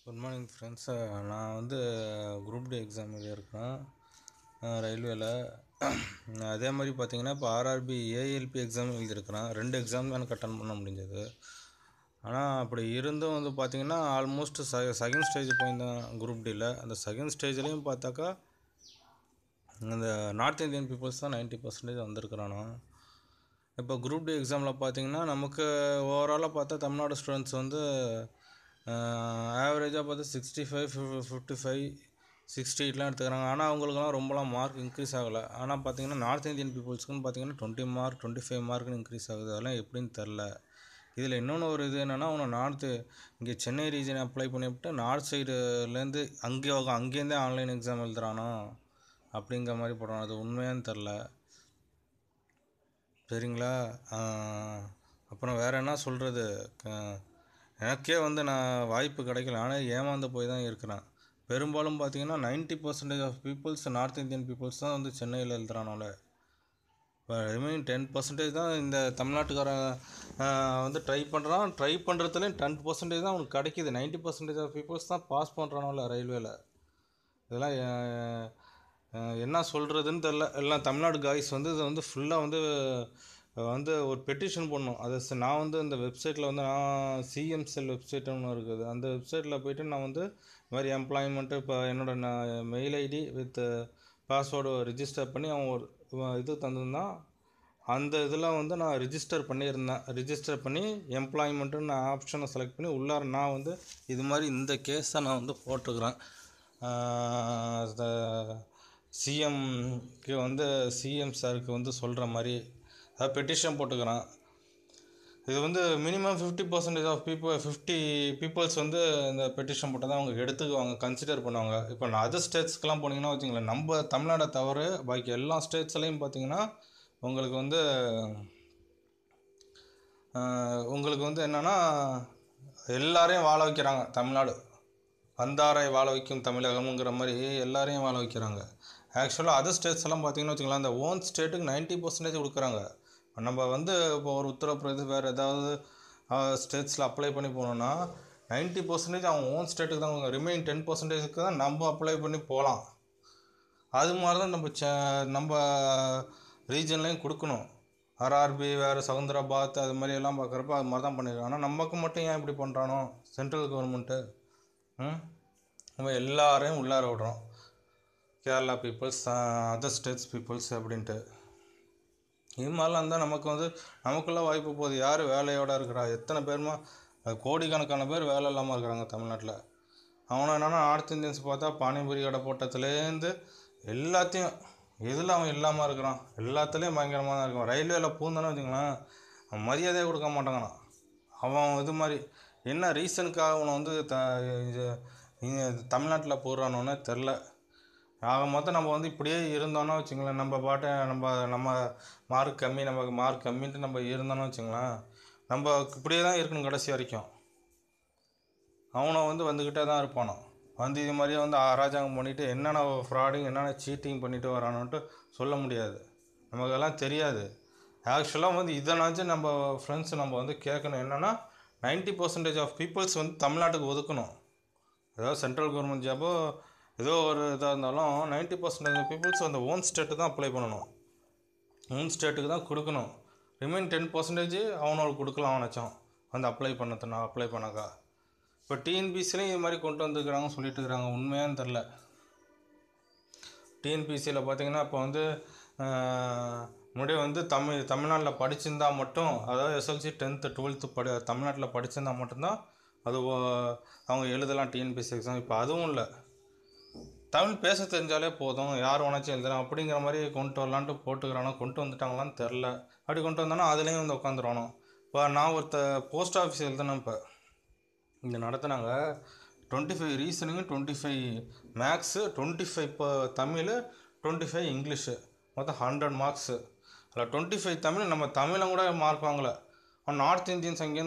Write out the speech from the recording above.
good morning friends நான் வந்து group D exam எழுதியிருக்கேன் ரயில்வேல அதே மாதிரி பார்த்தீங்கன்னா இப்போ ஆர்ஆர்பி ஏஎல்பி எக்ஸாம் எழுதியிருக்கிறேன் ரெண்டு எக்ஸாம் தான் எனக்கு அட்டன் பண்ண முடிஞ்சது ஆனால் அப்படி இருந்தும் வந்து பார்த்தீங்கன்னா ஆல்மோஸ்ட் செ செகண்ட் ஸ்டேஜ் போயிருந்தேன் குரூப் டியில் அந்த செகண்ட் ஸ்டேஜ்லேயும் பார்த்தாக்கா இந்த நார்த் இந்தியன் பீப்புள்ஸ் தான் நைன்ட்டி பர்சன்டேஜ் வந்திருக்கிறானோ இப்போ குரூப் டி எக்ஸாமில் பார்த்தீங்கன்னா நமக்கு ஓவராலாக பார்த்தா தமிழ்நாடு ஸ்டூடெண்ட்ஸ் வந்து ஆவரேஜாக பார்த்தா sixty five fifty five sixty எயிட்லாம் எடுத்துக்கிறாங்க ஆனால் அவங்களுக்குலாம் ரொம்பலாம் மார்க் இன்க்ரீஸ் ஆகலை ஆனால் பார்த்தீங்கன்னா நார்த் இந்தியன் பீப்புள்ஸ்க்குன்னு பார்த்தீங்கன்னா டுவெண்ட்டி மார்க் டுவெண்ட்டி ஃபைவ் மார்க்னு இன்க்ரீஸ் ஆகுது அதெல்லாம் எப்படின்னு தெரில இதில் இன்னொன்று ஒரு இது என்னென்னா அவனை நார்த்து இங்கே சென்னை ரீஜன் அப்ளை பண்ணிவிட்டு நார்த் சைடுலேருந்து அங்கே அங்கேருந்தே ஆன்லைன் எக்ஸாம் எழுதுறானோ அப்படிங்கிற மாதிரி போடுறான் அது உண்மையான்னு தெரில சரிங்களா அப்புறம் வேறு என்ன சொல்கிறது எனக்கே வந்து நான் வாய்ப்பு கிடைக்கல ஆனால் ஏமாந்து போய் தான் இருக்கிறேன் பெரும்பாலும் பார்த்தீங்கன்னா ninety percentage of peoples north Indian peoples தான் வந்து சென்னையில் எழுதுறானோல இப்போ ரிமைனிங் டென் பர்சன்டேஜ் தான் இந்த தமிழ்நாட்டுக்காரன் வந்து ட்ரை பண்ணுறான் ட்ரை பண்ணுறதுலேயும் டென் பர்சன்டேஜ் தான் அவனுக்கு கிடைக்கிது நைன்ட்டி பர்சன்டேஜ் ஆஃப் பீப்புள்ஸ் தான் பாஸ் பண்ணுறானோல ரயில்வேல இதெல்லாம் என்ன சொல்கிறதுன்னு தெரில எல்லாம் தமிழ்நாடு காய்ஸ் வந்து இதை வந்து ஃபுல்லாக வந்து வந்து ஒரு பெட்டிஷன் பண்ணணும் அதை நான் வந்து இந்த வெப்சைட்டில் வந்து நான் சிஎம் செல் வெப்சைட் ஒன்று இருக்குது அந்த வெப்சைட்டில் போயிட்டு நான் வந்து இது மாதிரி எம்ப்ளாய்மெண்ட்டு இப்போ என்னோடய நான் mail ID with password register பண்ணி அவன் ஒரு இது தந்திருந்தான் அந்த இதில் வந்து நான் ரிஜிஸ்டர் பண்ணியிருந்தேன் ரிஜிஸ்டர் பண்ணி எம்ப்ளாய்மெண்ட்டுன்னு நான் ஆப்ஷனை செலக்ட் பண்ணி உள்ளார நான் வந்து இது மாதிரி இந்த கேஸை நான் வந்து போட்டிருக்கிறேன் சிஎம்க்கு வந்து சிஎம் சாருக்கு வந்து சொல்கிற மாதிரி அதாவது பெட்டிஷன் போட்டுக்கிறேன் இது வந்து minimum fifty percentage of people fifty peoples வந்து இந்த பெட்டிஷன் போட்டால் தான் அவங்க எடுத்துக்குவாங்க கன்சிடர் பண்ணுவாங்க இப்போ நான் அதர் ஸ்டேட்ஸ்க்கெலாம் போனீங்கன்னா வச்சுங்களேன் நம்ம தமிழ்நாடை தவிர பாக்கி எல்லா ஸ்டேட்ஸ்லையும் பார்த்தீங்கன்னா உங்களுக்கு வந்து உங்களுக்கு வந்து என்னென்னா எல்லாரையும் வாழ வைக்கிறாங்க தமிழ்நாடு வந்தாரை வாழ வைக்கும் தமிழகம்ங்கிற மாதிரி எல்லாரையும் வாழ வைக்கிறாங்க ஆக்சுவலாக அதர் ஸ்டேட்ஸ் எல்லாம் பார்த்தீங்கன்னா வச்சுக்கலாம் அந்த ஓன் ஸ்டேட்டுக்கு நைன்ட்டி பர்சன்டேஜ் கொடுக்குறாங்க நம்ம வந்து இப்போ ஒரு உத்தரப்பிரதேச வேறு ஏதாவது ஸ்டேட்ஸில் அப்ளை பண்ணி போனோன்னா நைன்ட்டி பர்சன்டேஜ் அவங்க ஓன் ஸ்டேட்டுக்கு தான் ரிமைன் டென் பர்சன்டேஜுக்கு தான் நம்ம அப்ளை பண்ணி போகலாம் அது மாதிரி தான் நம்ம ச நம்ம ரீஜன்லேயும் கொடுக்கணும் ஆர்ஆர்பி வேறு சவுந்தராபாத் அது மாதிரி எல்லாம் பார்க்குறப்ப அது மாதிரி தான் பண்ணியிருக்காங்க ஆனால் நமக்கு மட்டும் ஏன் இப்படி பண்ணுறானோ சென்ட்ரல் கவர்மெண்ட்டு நம்ம எல்லாரையும் உள்ளார விடுறோம் Kerala peoples other states peoples அப்படின்ட்டு இது மாதிரிலாம் இருந்தால் நமக்கு வந்து நமக்குள்ள வாய்ப்பு போகுது யார் வேலையோடு இருக்கிறா எத்தனை பேருமா கோடிக்கணக்கான பேர் வேலை இல்லாமல் இருக்கிறாங்க தமிழ்நாட்டில் அவனை என்னென்னா நார்த் இந்தியன்ஸ் பார்த்தா பானிபூரி கடை போட்டத்துலேருந்து எல்லாத்தையும் எதில் அவன் இல்லாமல் இருக்கிறான் எல்லாத்துலேயும் பயங்கரமாக தான் இருக்கான் ரயில்வேல பூந்தானே வச்சுங்களேன் அவன் மரியாதையே கொடுக்க மாட்டாங்கண்ணா அவன் இது மாதிரி என்ன ரீசனுக்காக அவனை வந்து த தமிழ்நாட்டில் போடுறானோன்னே தெரில ஆக மொத்தம் நம்ம வந்து இப்படியே இருந்தோன்னா வச்சுங்களேன் நம்ம பாட்டை நம்ம நம்ம மார்க் கம்மி நமக்கு மார்க் கம்மின்ட்டு நம்ம இருந்தோன்னு வச்சுங்களேன் நம்ம இப்படியே தான் இருக்கணும் கடைசி வரைக்கும் அவனை வந்து வந்துக்கிட்டே தான் இருப்பானோ வந்து இது மாதிரியே வந்து அராஜகம் பண்ணிவிட்டு என்னென்ன ஃப்ராடிங் என்னென்ன சீட்டிங் பண்ணிட்டு வரானோன்ட்டு சொல்ல முடியாது நமக்கெல்லாம் தெரியாது ஆக்சுவலாக வந்து இதனாச்சும் நம்ம ஃப்ரெண்ட்ஸ் நம்ம வந்து கேட்கணும் என்னென்னா நைன்ட்டி பர்சன்டேஜ் ஆஃப் பீப்புள்ஸ் வந்து தமிழ்நாட்டுக்கு ஒதுக்கணும் ஏதாவது சென்ட்ரல் கவர்மெண்ட் ஜாபோ ஏதோ ஒரு இதாக இருந்தாலும் நைன்ட்டி பர்சன்டேஜ் பீப்புள்ஸ் அந்த ஓன் ஸ்டேட்டு தான் அப்ளை பண்ணணும் ஓன் ஸ்டேட்டுக்கு தான் கொடுக்கணும் ரிமைன் டென் பர்சன்டேஜ் அவனோட கொடுக்கலாம் அவனாச்சும் வந்து அப்ளை பண்ணதுனா அப்ளை பண்ணாக்கா இப்போ டிஎன்பிசிலையும் இது மாதிரி கொண்டு வந்துருக்குறாங்க சொல்லிட்டு இருக்கிறாங்க உண்மையான்னு தெரில டிஎன்பிசியில் பார்த்தீங்கன்னா இப்போ வந்து முன்னாடியே வந்து தமிழ் தமிழ்நாட்டில் படிச்சிருந்தா மட்டும் அதாவது எஸ்எல்சி டென்த்து டுவெல்த்து படி தமிழ்நாட்டில் படிச்சிருந்தா மட்டும்தான் அது அவங்க எழுதலாம் டிஎன்பிசி எக்ஸாம் இப்போ அதுவும் இல்லை தமிழ் பேச தெரிஞ்சாலே போதும் யார் வேணாச்சும் எழுதலாம் அப்படிங்கிற மாதிரி கொண்டு வரலான்ட்டு போட்டுக்கிறானோ கொண்டு வந்துட்டாங்களான்னு தெரில அப்படி கொண்டு வந்தானோ அதுலேயும் வந்து உட்காந்துருவானோ இப்போ நான் ஒருத்த போஸ்ட் ஆஃபீஸ் எழுதுனேன் இப்போ இங்கே நடத்துனாங்க twenty five reasoning twenty five maths twenty five இப்போ தமிழ் டுவெண்ட்டி ஃபைவ் இங்கிலீஷு மொத்தம் ஹண்ட்ரட் மார்க்ஸு அதில் டுவெண்ட்டி ஃபைவ் தமிழ் நம்ம தமிழை கூட மார்க் வாங்கலை நார்த் இந்தியன்ஸ் அங்கேருந்து